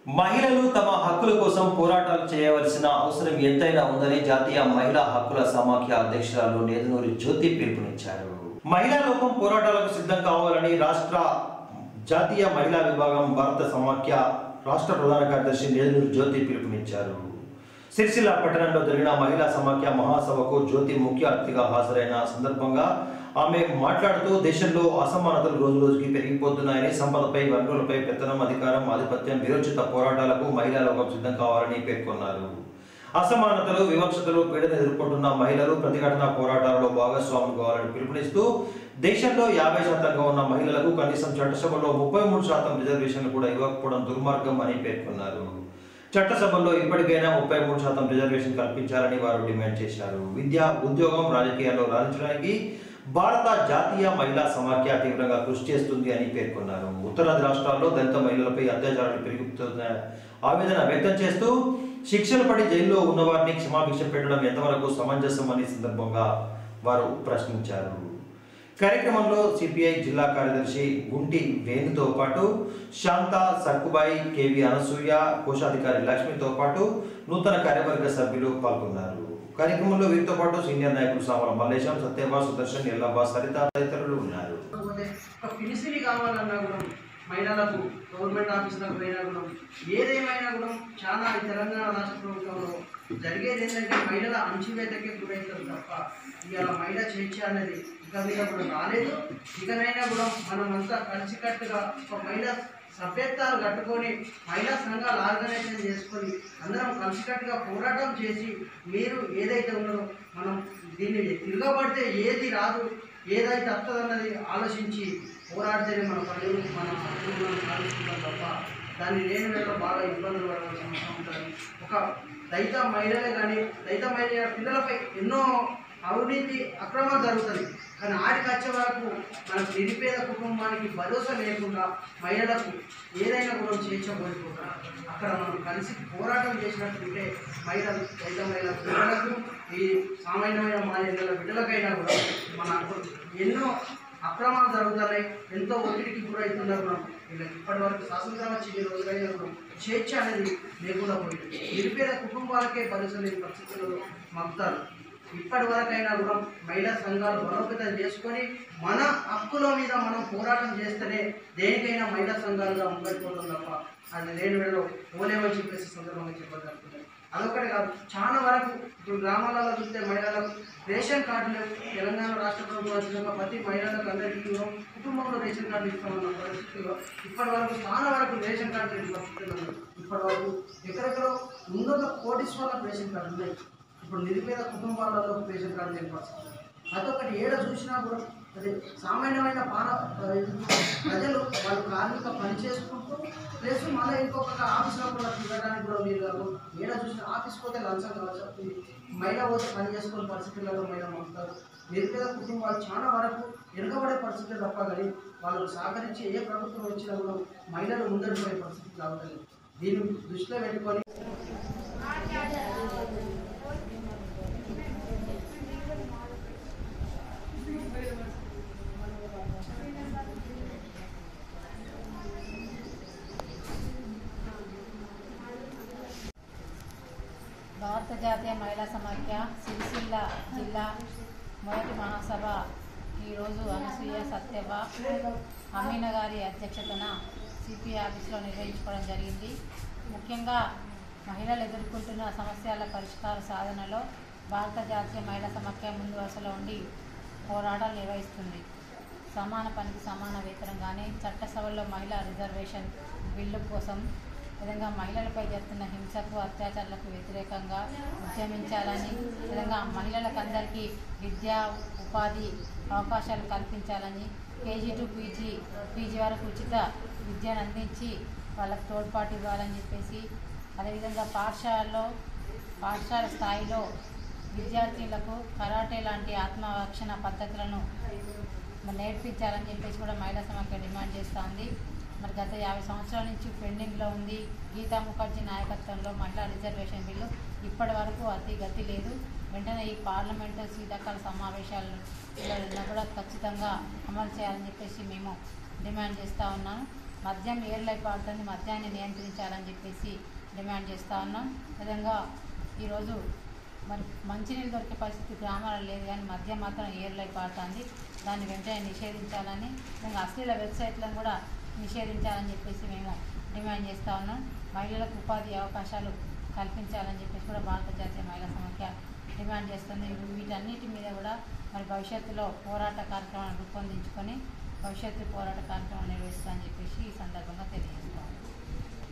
మహిళలు తమ హక్కుల కోసం పోరాటాలు చేయవలసిన అవసరం ఎంతైనా ఉందని జాతీయ మహిళా హక్కుల సమాఖ్య అధ్యక్షురాలు నేదునూరి జ్యోతి పిలుపునిచ్చారు మహిళా లోకం పోరాటాలకు సిద్ధం కావాలని రాష్ట్ర జాతీయ మహిళా విభాగం భారత సమాఖ్య రాష్ట్ర ప్రధాన కార్యదర్శి నేదునూరి జ్యోతి పిలుపునిచ్చారు సిరిసిల్ల పట్టణంలో జరిగిన మహిళా సమాఖ్య మహాసభకు జ్యోతి ముఖ్య అతిథిగా హాజరైన సందర్భంగా ఆమె మాట్లాడుతూ దేశంలో అసమానతలు రోజు రోజుకి పెరిగిపోతున్నాయని సంపదపై వనరులపై పెత్తనం అధికారం ఆధిపత్యం విరోచిత పోరాటాలకు మహిళా లోకం సిద్ధం కావాలని పేర్కొన్నారు అసమానతలు వివక్షతలు పీడన ఎదుర్కొంటున్న మహిళలు ప్రతిఘటన పోరాటాలలో భాగస్వాములు కావాలని పిలుపునిస్తూ దేశంలో యాభై శాతంగా ఉన్న మహిళలకు కనీసం చట్టసభలో ముప్పై మూడు శాతం రిజర్వేషన్లు కూడా ఇవ్వకపోవడం దుర్మార్గం అని పేర్కొన్నారు చట్టసభల్లో ఇప్పటికైనా ముప్పై మూడు శాతం రిజర్వేషన్ కల్పించాలని వారు డిమాండ్ చేశారు విద్య ఉద్యోగం రాజకీయాల్లో రాణించడానికి భారత జాతీయ మహిళా సమాఖ్య తీవ్రంగా కృషి చేస్తుంది అని పేర్కొన్నారు ఉత్తరాది రాష్ట్రాల్లో దళిత మహిళలపై అత్యాచారాలు పెరుగుతున్న ఆవేదన వ్యక్తం చేస్తూ శిక్షలు పడి జైల్లో ఉన్న వారిని క్షమాభిక్ష పెట్టడం ఎంతవరకు సమంజసం అని సందర్భంగా వారు ప్రశ్నించారు కార్యక్రమంలో సిపిఐ జిల్లా కార్యదర్శి గుంటి వేణుతో పాటు శాంత సక్కుబాయి కేవి అనసూయ కోశాధికారి లక్ష్మితో పాటు నూతన కార్యవర్గ సభ్యులు పాల్గొన్నారు కార్యక్రమంలో వీరితో పాటు సీనియర్ నాయకులు సామల మల్లేశం సత్యభా సుదర్శన్ ఎల్లబ్బా సరిత తదితరులు ఉన్నారు కాకపోతే ఒక ఫినిషింగ్ కావాలన్నా కూడా మహిళలకు గవర్నమెంట్ ఆఫీసులకు పోయినా కూడా ఏదేమైనా కూడా చాలా ఈ తెలంగాణ రాష్ట్ర ప్రభుత్వంలో జరిగేది ఏంటంటే మహిళల అణచివేతకే గురవుతారు తప్ప ఇవాళ మహిళ స్వేచ్ఛ అనేది ఇక మీద కూడా రాలేదు ఇకనైనా కూడా మనమంతా కలిసికట్టుగా ఒక మహిళ సభ్యత్వాలు కట్టుకొని మహిళా సంఘాలు ఆర్గనైజేషన్ చేసుకొని అందరం కలిసికట్టుగా పోరాటం చేసి మీరు ఏదైతే ఉన్నదో మనం దీన్ని తిరగబడితే ఏది రాదు ఏదైతే వస్తుందన్నది ఆలోచించి పోరాడితేనే మన పనులు మన హక్కులు మనం సాధిస్తున్నాం తప్ప దాన్ని లేని వేళ బాగా ఇబ్బందులు పడవలసిన అవసరం ఉంటుంది ఒక దళిత మహిళలే కానీ దళిత మహిళ పిల్లలపై ఎన్నో అవినీతి అక్రమాలు జరుగుతుంది కానీ ఆడికి వచ్చే వరకు మనకు నిరుపేద కుటుంబానికి భరోసా లేకుండా మహిళలకు ఏదైనా కూడా చేర్చబోయిపోతాం అక్కడ మనం కలిసి పోరాటం చేసినట్టుంటే మహిళలు దళిత మహిళల పిల్లలకు ఈ సామాన్యమైన మహిళల బిడ్డలకైనా కూడా మన ఎన్నో అక్రమాలు జరుగుతున్నాయి ఎంతో ఒత్తిడికి గురవుతున్నారు మనం వీళ్ళకి ఇప్పటి వరకు స్వాతంత్రం వచ్చి ఈ రోజులైనా కూడా స్వేచ్ఛ అనేది లేకుండా పోయింది నిరుపేద కుటుంబాలకే భరోసా లేని పరిస్థితుల్లో మగ్గుతారు ఇప్పటి వరకైనా కూడా మహిళా సంఘాలు బలోపేతం చేసుకొని మన హక్కుల మీద మనం పోరాటం చేస్తేనే దేనికైనా మహిళా సంఘాలుగా ముంబడిపోతాం తప్ప అది లేని వేళలో పోలేమని చెప్పేసి సందర్భంగా చెప్పగలుగుతుంది అదొకటి కాదు చాలా వరకు ఇప్పుడు గ్రామాలలో చూస్తే మహిళలకు రేషన్ కార్డు లేవు తెలంగాణ రాష్ట్ర ప్రభుత్వం వచ్చినాక ప్రతి మహిళలకు అందరికీ కూడా కుటుంబంలో రేషన్ కార్డు ఇస్తామన్న పరిస్థితుల్లో ఇప్పటి వరకు చాలా వరకు రేషన్ కార్డు లేని పరిస్థితులు ఉన్నాయి. ఇప్పటి వరకు ఎక్కడెక్కడో ముందుగా కోటీశ్వర్లకు రేషన్ కార్డు ఉన్నాయి ఇప్పుడు నిరుపేద కుటుంబాలలో రేషన్ కార్డు లేని పరిస్థితి అదొకటి ఏడ చూసినా కూడా అది సామాన్యమైన పాన ప్రజలు వాళ్ళు కార్మిక పని చేసుకుంటూ ప్లస్ మళ్ళీ ఇంకొక ఆఫీస్లో కూడా తిరగడానికి కూడా మీరు కాదు ఏడ చూసిన ఆఫీస్ పోతే లంచం కావచ్చు మహిళ పోతే పని చేసుకునే పరిస్థితులలో మహిళ మారుతారు నిరుపేద కుటుంబాలు చాలా వరకు వెనుకబడే పరిస్థితులు తప్ప కానీ వాళ్ళు సహకరించి ఏ ప్రభుత్వం వచ్చినా కూడా మహిళలు ముందడిపోయే పరిస్థితి రావట్లేదు దీన్ని దృష్టిలో పెట్టుకొని భారత జాతీయ మహిళా సమాఖ్య సిరిసిల్ల జిల్లా మొదటి మహాసభ ఈరోజు అనసూయ సత్యవ అమీన గారి అధ్యక్షతన సిపి ఆఫీస్లో నిర్వహించుకోవడం జరిగింది ముఖ్యంగా మహిళలు ఎదుర్కొంటున్న సమస్యల పరిష్కార సాధనలో భారత జాతీయ మహిళా సమాఖ్య ముందు వరుసలో ఉండి పోరాటాలు నిర్వహిస్తుంది సమాన పనికి సమాన వేతనం కానీ చట్టసభల్లో మహిళా రిజర్వేషన్ బిల్లు కోసం విధంగా మహిళలపై జరుగుతున్న హింసకు అత్యాచారాలకు వ్యతిరేకంగా ఉద్యమించాలని విధంగా మహిళలకు అందరికీ విద్య ఉపాధి అవకాశాలు కల్పించాలని కేజీ టు పీజీ పీజీ వరకు ఉచిత విద్యను అందించి వాళ్ళకు తోడ్పాటు ఇవ్వాలని చెప్పేసి అదేవిధంగా పాఠశాలలో పాఠశాల స్థాయిలో విద్యార్థులకు కరాటే లాంటి ఆత్మరక్షణ పద్ధతులను మరి నేర్పించాలని చెప్పేసి కూడా మహిళా సమాఖ్య డిమాండ్ చేస్తోంది మరి గత యాభై సంవత్సరాల నుంచి పెండింగ్లో ఉంది గీతా ముఖర్జీ నాయకత్వంలో మహిళా రిజర్వేషన్ బిల్లు ఇప్పటి వరకు అతి గతి లేదు వెంటనే ఈ పార్లమెంటు శీతాకాల సమావేశాలను కూడా ఖచ్చితంగా అమలు చేయాలని చెప్పేసి మేము డిమాండ్ చేస్తూ ఉన్నాను మద్యం ఏర్లై పాడుతుంది మద్యాన్ని నియంత్రించాలని చెప్పేసి డిమాండ్ చేస్తూ ఉన్నాం విధంగా ఈరోజు మరి మంచినీళ్ళు దొరికే పరిస్థితి గ్రామాలలో లేదు కానీ మద్యం మాత్రం ఏర్లై పాడుతుంది దాన్ని వెంటనే నిషేధించాలని ఇంకా అశ్లీల వెబ్సైట్లను కూడా నిషేధించాలని చెప్పేసి మేము డిమాండ్ చేస్తూ ఉన్నాం మహిళలకు ఉపాధి అవకాశాలు కల్పించాలని చెప్పేసి కూడా భారత జాతీయ మహిళా సమాఖ్య డిమాండ్ చేస్తుంది వీటన్నిటి మీద కూడా మరి భవిష్యత్తులో పోరాట కార్యక్రమాన్ని రూపొందించుకొని భవిష్యత్తు పోరాట కార్యక్రమం నిర్వహిస్తామని చెప్పేసి ఈ సందర్భంగా తెలియజేస్తాం